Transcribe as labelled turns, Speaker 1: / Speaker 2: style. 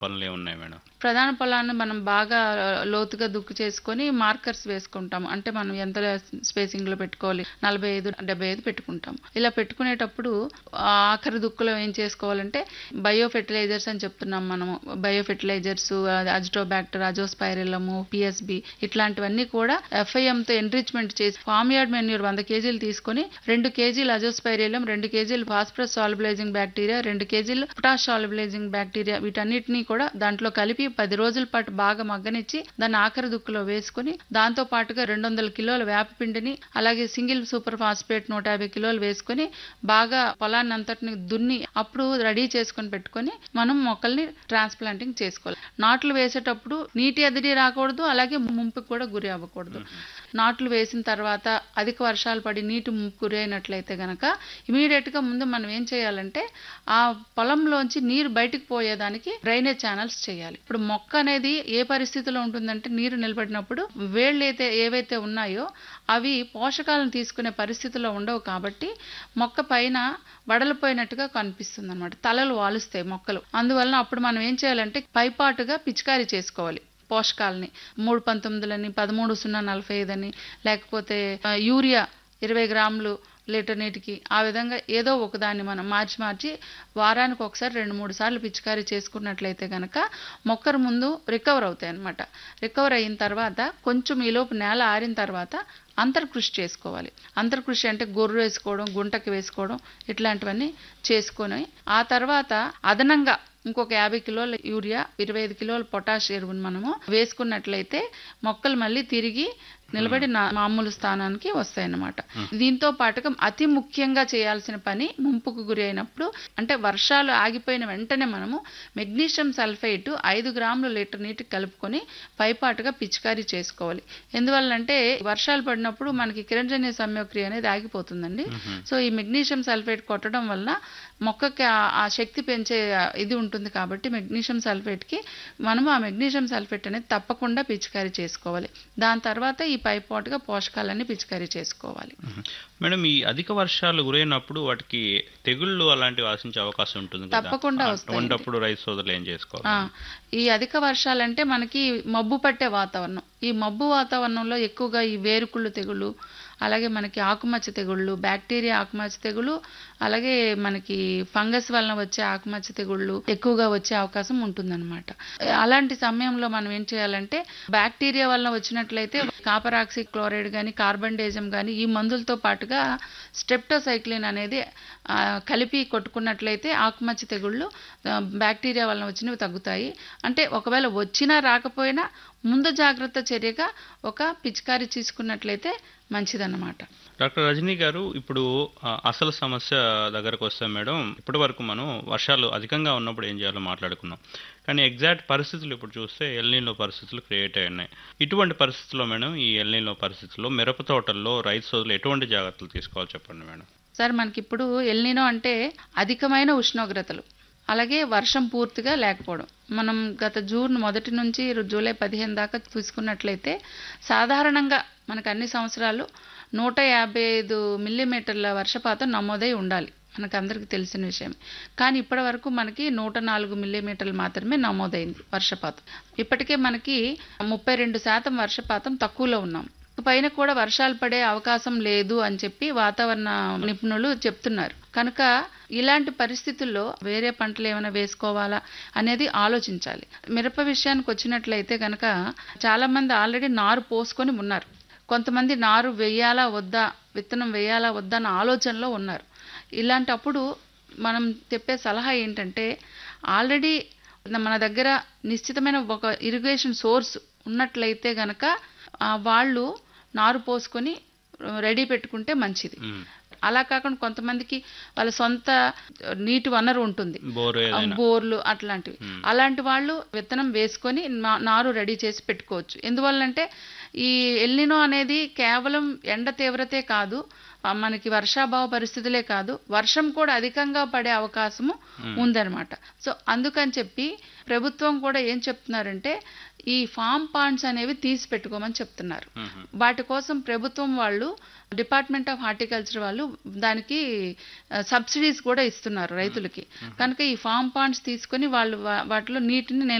Speaker 1: పనులు ఏమున్నాయి మేడం
Speaker 2: ప్రధాన పొలాన్ని మనం బాగా లోతుగా దుక్కు చేసుకొని మార్కర్స్ వేసుకుంటాం అంటే మనం ఎంత స్పేసింగ్ లో పెట్టుకోవాలి నలభై ఐదు డెబ్బై ఐదు పెట్టుకుంటాం ఇలా పెట్టుకునేటప్పుడు ఆ ఆఖరి దుక్కులో ఏం చేసుకోవాలంటే బయో ఫెర్టిలైజర్స్ అని చెప్తున్నాం మనము bio fertilisers azotobacter azospirillum PSB ఇట్లాంటివన్నీ కూడా FIM తో ఎన్రిచ్మెంట్ చేసి ఫామ్ యార్డ్ మెన్యూర్ వంద కేజీలు తీసుకొని రెండు కేజీలు అజోస్పైరిలం రెండు కేజీలు ఫాస్ఫరస్ సాల్బులైజింగ్ బ్యాక్టీరియా రెండు కేజీలు పొటాష్ సాల్బులైజింగ్ బ్యాక్టీరియా వీటన్నిటిని కూడా దాంట్లో కలిపి పది రోజుల పాటు బాగా మగ్గనిచ్చి దాన్ని ఆఖరి దుక్కులో వేసుకొని దాంతో పాటుగా రెండు వందల కిలోల వేపపిండిని అలాగే సింగిల్ సూపర్ ఫాస్ఫేట్ నూట యాభై కిలోలు వేసుకొని బాగా పొలాన్ని అంతటిని దున్ని అప్పుడు రెడీ చేసుకొని పెట్టుకొని మనం మొక్కల్ని ట్రాన్స్ప్లాంటింగ్ చేసుకోవాలి నాట్లు వేసేటప్పుడు నీటి ఎదిరి రాకూడదు అలాగే ముంపుకు కూడా గురి అవ్వకూడదు నాట్లు వేసిన తర్వాత అధిక వర్షాలు పడి నీటి ముంపు గురి అయినట్లయితే గనక ఇమీడియట్ గా ముందు మనం ఏం చేయాలంటే ఆ పొలంలోంచి నీరు బయటకు పోయేదానికి డ్రైనేజ్ ఛానల్స్ చేయాలి ఇప్పుడు మొక్క అనేది ఏ పరిస్థితిలో ఉంటుందంటే నీరు నిలబడినప్పుడు వేళ్ళు అయితే ఏవైతే ఉన్నాయో అవి పోషకాలను తీసుకునే పరిస్థితిలో ఉండవు కాబట్టి మొక్క పైన వడలిపోయినట్టుగా కనిపిస్తుంది అనమాట తలలు వాలుస్తాయి మొక్కలు అందువలన అప్పుడు మనం ఏం చేయాలంటే పైపాటుగా పిచికారీ చేసుకోవాలి పోషకాలని మూడు పంతొమ్మిదిలని పదమూడు సున్నా నలభై ఐదు అని లేకపోతే ఆ, యూరియా ఇరవై గ్రాములు లీటర్ నీటికి ఆ విధంగా ఏదో ఒకదాన్ని మనం మార్చి మార్చి వారానికి ఒకసారి రెండు మూడు సార్లు పిచికారీ చేసుకున్నట్లయితే కనుక మొక్కలు ముందు రికవర్ అవుతాయి అన్నమాట రికవర్ అయిన తర్వాత కొంచెం ఈలోపు నేల ఆరిన తర్వాత అంతర్కృషి చేసుకోవాలి అంతర్కృషి అంటే గొర్రు వేసుకోవడం గుంటకి వేసుకోవడం ఇట్లాంటివన్నీ చేసుకొని ఆ తర్వాత అదనంగా ఇంకొక యాభై కిలోల యూరియా ఇరవై ఐదు కిలోల పొటాష్ ఎరువును మనము వేసుకున్నట్లయితే మొక్కలు మళ్ళీ తిరిగి నిలబడి నా మామూలు స్థానానికి వస్తాయన్నమాట దీంతో పాటుగా అతి ముఖ్యంగా చేయాల్సిన పని ముంపుకు గురి అయినప్పుడు అంటే వర్షాలు ఆగిపోయిన వెంటనే మనము మెగ్నీషియం సల్ఫైట్ ఐదు గ్రాములు లీటర్ నీటికి కలుపుకొని పైపాటుగా పిచికారీ చేసుకోవాలి ఎందువల్లంటే వర్షాలు పడినప్పుడు మనకి కిరణజన్య సంయోక్రియ అనేది ఆగిపోతుందండి సో ఈ మెగ్నీషియం సల్ఫేట్ కొట్టడం వల్ల మొక్కకి ఆ- ఆ శక్తి పెంచే ఆ, ఇది ఉంటుంది కాబట్టి మెగ్నీషియం సల్ఫేట్కి మనము ఆ మెగ్నీషియం సల్ఫేట్ అనేది తప్పకుండా పిచికారీ చేసుకోవాలి దాని తర్వాత ఈ పైపాటుగా పోషకాలన్నీ పిచికారీ చేసుకోవాలి
Speaker 1: మ్మ్. మేడం ఈ అధిక వర్షాలు గురైనప్పుడు వాటికి తెగుళ్ళు అలాంటివి ఆశించే అవకాశం ఉంటుంది కదా
Speaker 2: తప్పకుండా వస్తాయండి.
Speaker 1: అటువంటప్పుడు రైతు సోదరులు ఏం చేసుకోవాలి
Speaker 2: ఆ, ఈ అధిక వర్షాలంటే మనకి మబ్బు పట్టే వాతావరణం ఈ మబ్బు వాతావరణంలో ఎక్కువగా ఈ వేరుకుళ్ళు తెగుళ్ళు అలాగే మనకి ఆకుమచ్చ తెగుళ్ళు బ్యాక్టీరియా ఆకుమచ్చ తెగులు అలాగే మనకి ఫంగస్ వలన వచ్చే ఆకుమచ్చ తెగుళ్ళు ఎక్కువగా వచ్చే అవకాశం ఉంటుందన్నమాట అలాంటి సమయంలో మనం ఏం చేయాలంటే బ్యాక్టీరియా వలన వచ్చినట్లయితే కాపర్ ఆక్సి క్లోరైడ్ కానీ కార్బన్ డేజం కానీ ఈ మందులతో పాటుగా స్ట్రెప్టోసైక్లిన్ అనేది ఆ, కలిపి కొట్టుకున్నట్లయితే ఆకుమచ్చ తెగుళ్ళు ఆ, బ్యాక్టీరియా వలన వచ్చినవి తగ్గుతాయి అంటే ఒకవేళ వచ్చినా రాకపోయినా ముందు జాగ్రత్త చర్యగా ఒక పిచికారీ తీసుకున్నట్లయితే మంచిదన్నమాట
Speaker 1: డాక్టర్ రజనీ గారు ఇప్పుడు ఆ, అసలు సమస్య దగ్గరకు వస్తే మేడం ఇప్పటి వరకు మనం వర్షాలు అధికంగా ఉన్నప్పుడు ఏం చేయాలో మాట్లాడుకున్నాం కానీ ఎగ్జాక్ట్ పరిస్థితులు ఇప్పుడు చూస్తే ఎల్నీలో పరిస్థితులు క్రియేట్ అయి ఉన్నాయి ఇటువంటి పరిస్థితుల్లో మేడం ఈ ఎల్నీలో పరిస్థితుల్లో మిరప తోటల్లో రైతు సోదరులు ఎటువంటి జాగ్రత్తలు తీసుకోవాలి చెప్పండి మేడం
Speaker 2: సార్ మనకి ఇప్పుడు ఎల్నినో అంటే అధికమైన ఉష్ణోగ్రతలు అలాగే వర్షం పూర్తిగా లేకపోవడం మనం గత జూన్ మొదటి నుంచి జూలై పదిహేను దాకా చూసుకున్నట్లయితే సాధారణంగా మనకు అన్ని సంవత్సరాలు నూట యాభై ఐదు మిల్లీమీటర్ల వర్షపాతం నమోదై ఉండాలి మనకు అందరికీ తెలిసిన విషయం కానీ ఇప్పటి వరకు మనకి నూట నాలుగు మిల్లీమీటర్లు మాత్రమే నమోదైంది వర్షపాతం ఇప్పటికే మనకి ముప్పై రెండు శాతం వర్షపాతం తక్కువలో ఉన్నాం పైన కూడా వర్షాలు పడే అవకాశం లేదు అని చెప్పి వాతావరణ నిపుణులు చెప్తున్నారు కనుక ఇలాంటి పరిస్థితుల్లో వేరే పంటలు ఏమైనా వేసుకోవాలా అనేది ఆలోచించాలి మిరప విషయానికి వచ్చినట్లయితే కనుక చాలా మంది ఆల్రెడీ నారు పోసుకొని ఉన్నారు కొంతమంది నారు వేయాలా వద్దా విత్తనం వేయాలా వద్దా అన్న ఆలోచనలో ఉన్నారు ఇలాంటప్పుడు మనం చెప్పే సలహా ఏంటంటే ఆల్రెడీ మన దగ్గర నిశ్చితమైన ఒక ఇరిగేషన్ సోర్స్ ఉన్నట్లయితే గనక ఆ, వాళ్ళు నారు పోసుకొని రెడీ పెట్టుకుంటే మంచిది
Speaker 1: మ్మ్.
Speaker 2: అలా కాకుండా కొంతమందికి వాళ్ళ సొంత నీటి వనరు ఉంటుంది
Speaker 1: బోర్
Speaker 2: ఆ,
Speaker 1: ఏదైనా
Speaker 2: బోర్లు అట్లాంటివి అలాంటి వాళ్ళు విత్తనం వేసుకొని నా- నారు రెడీ చేసి పెట్టుకోవచ్చు ఎందువల్లంటే ఈ ఎల్నినో అనేది కేవలం ఎండ తీవ్రతే కాదు ఆ, మనకి వర్షాభావ పరిస్థితులే కాదు వర్షం కూడా అధికంగా పడే అవకాశము ఉందన్నమాట సో అందుకని చెప్పి ప్రభుత్వం కూడా ఏం చెప్తున్నారంటే ఈ ఫామ్ పాండ్స్ అనేవి తీసి పెట్టుకోమని చెప్తున్నారు
Speaker 1: మ్మ్.
Speaker 2: వాటి కోసం ప్రభుత్వం వాళ్ళు డిపార్ట్మెంట్ ఆఫ్ హార్టికల్చర్ వాళ్ళు దానికి సబ్సిడీస్ కూడా ఇస్తున్నారు రైతులకి కనుక ఈ ఫామ్ పాండ్స్ తీసుకొని వాళ్ళు వా- వాటిలో నీటిని